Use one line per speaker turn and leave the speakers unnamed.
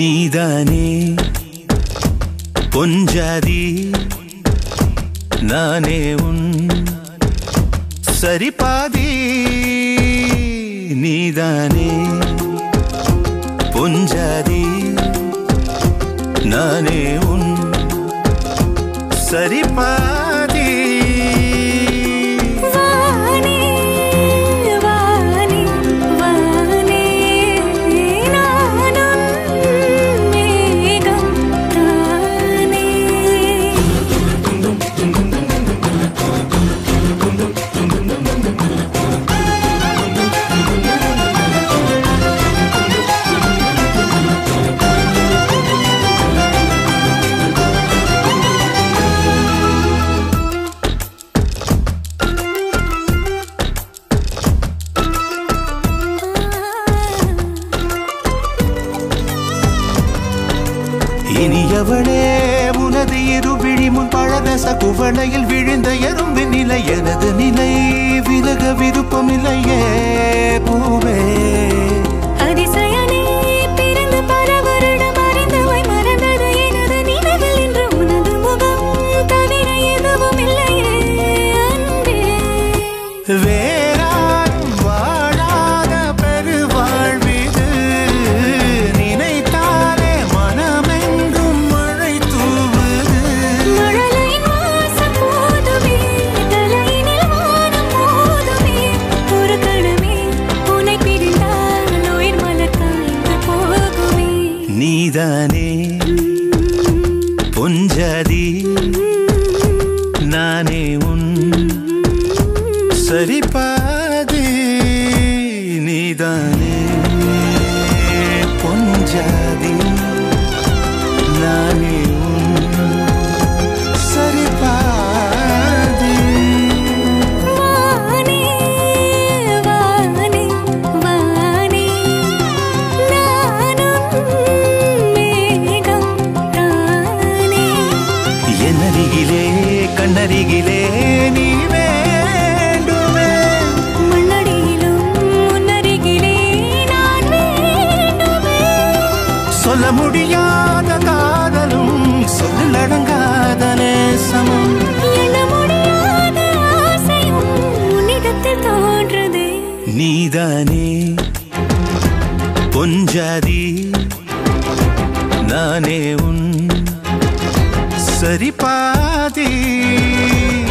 நீதானே பொஞ்சாதி நானே உன் சரிபாதி நீதானே பொஞ்சாதி நானே உன் சரிபாதி
வானே வானே வானே நானும் மேகம் தானே
இனியவளே உனது இரு விழி முன் பழதச குவளையில் விழுந்த எறும்பின் நிலை எனது நிலை விலக விருப்பமில்லையே பூவே
அதிசயனே பிறந்து பல வருடம் அறிந்தவை மறந்தது எனது நினைவில் இன்று உனது முகம் தவிர எதுவும் இல்லையே அன்பே
வேறாரும் வாழாத பெருவாழ்விது நினைத்தாலே மனமெங்கும் மழை தூவுது
மழலையின் வாசம் போதுமே தலையினில் வானம் மோதுமே ஒரு கணமே உன்னை பிரிந்தால் உயிர் மலர் காய்ந்து போகுமே
நீதானே பொஞ்சாதி நானே உன் சரிபாதி நீதானே பொஞ்சாதி நானே உன் சரிபாதி
வானே வானே வானே நானும் மேகம் தானே
என்னருகிலே கண்ணருகிலே நீ வேண்டுமே
மண்ணடியிலும் முன்னருகிலே நான் வேண்டுமே
சொல்ல முடியாத காதலும் சொல்லில் அடங்காத நேசமும்
எண்ண முடியாத ஆசையும் உன்னிடத்தில் தோன்றுதே
நீதானே பொஞ்சாதி நானே உன் சரிபாதி